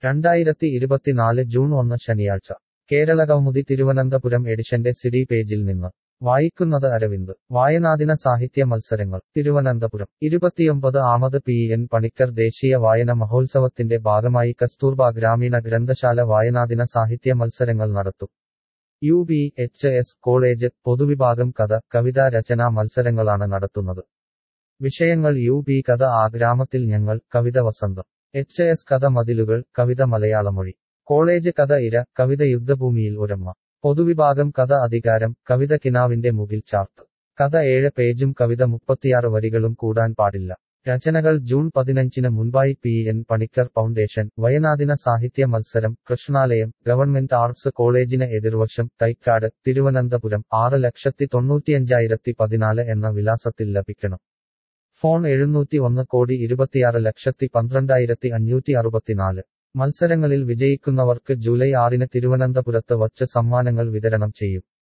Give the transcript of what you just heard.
രണ്ടായിരത്തി ഇരുപത്തിനാല് ജൂൺ ഒന്ന് ശനിയാഴ്ച കേരളകൗമുദി തിരുവനന്തപുരം എഡിഷന്റെ സിഡി പേജിൽ നിന്ന് വായിക്കുന്നത് അരവിന്ദ് വായനാദിന സാഹിത്യ മത്സരങ്ങൾ തിരുവനന്തപുരം ഇരുപത്തിയൊമ്പത് ആമത് പി എൻ പണിക്കർ ദേശീയ വായന മഹോത്സവത്തിന്റെ ഭാഗമായി കസ്തൂർബ ഗ്രാമീണ ഗ്രന്ഥശാല വായനാദിന സാഹിത്യ മത്സരങ്ങൾ നടത്തും U B H S college പൊതുവിഭാഗം കഥ കവിതാ രചനാ മത്സരങ്ങളാണ് നടത്തുന്നത് വിഷയങ്ങൾ യു ബി കഥ ആ ഗ്രാമത്തിൽ ഞങ്ങൾ കവിത വസന്തം എച്ച് എസ് കഥ മതിലുകൾ കവിത മലയാളമൊഴി കോളേജ് കഥ ഇര കവിത യുദ്ധഭൂമിയിൽ ഒരമ്മ പൊതുവിഭാഗം കഥ അധികാരം കവിത കിനാവിന്റെ മുകിൽ ചാർത്ത് കഥ ഏഴ് പേജും കവിത മുപ്പത്തിയാറ് വരികളും കൂടാൻ പാടില്ല രചനകൾ ജൂൺ പതിനഞ്ചിന് മുൻപായി പി എൻ പണിക്കർ ഫൗണ്ടേഷൻ വയനാദിന സാഹിത്യ മത്സരം കൃഷ്ണാലയം ഗവൺമെന്റ് ആർട്സ് കോളേജിന് എതിർവശം തൈക്കാട് തിരുവനന്തപുരം ആറ് ലക്ഷത്തി തൊണ്ണൂറ്റിയഞ്ചായിരത്തി പതിനാല് എന്ന വിലാസത്തിൽ ലഭിക്കണം ഫോൺ എഴുന്നൂറ്റി ഒന്ന് കോടി ഇരുപത്തിയാറ് ലക്ഷത്തി പന്ത്രണ്ടായിരത്തി അഞ്ഞൂറ്റി അറുപത്തിനാല് മത്സരങ്ങളിൽ വിജയിക്കുന്നവർക്ക് ജൂലൈ ആറിന് തിരുവനന്തപുരത്ത് വച്ച് സമ്മാനങ്ങൾ വിതരണം ചെയ്യും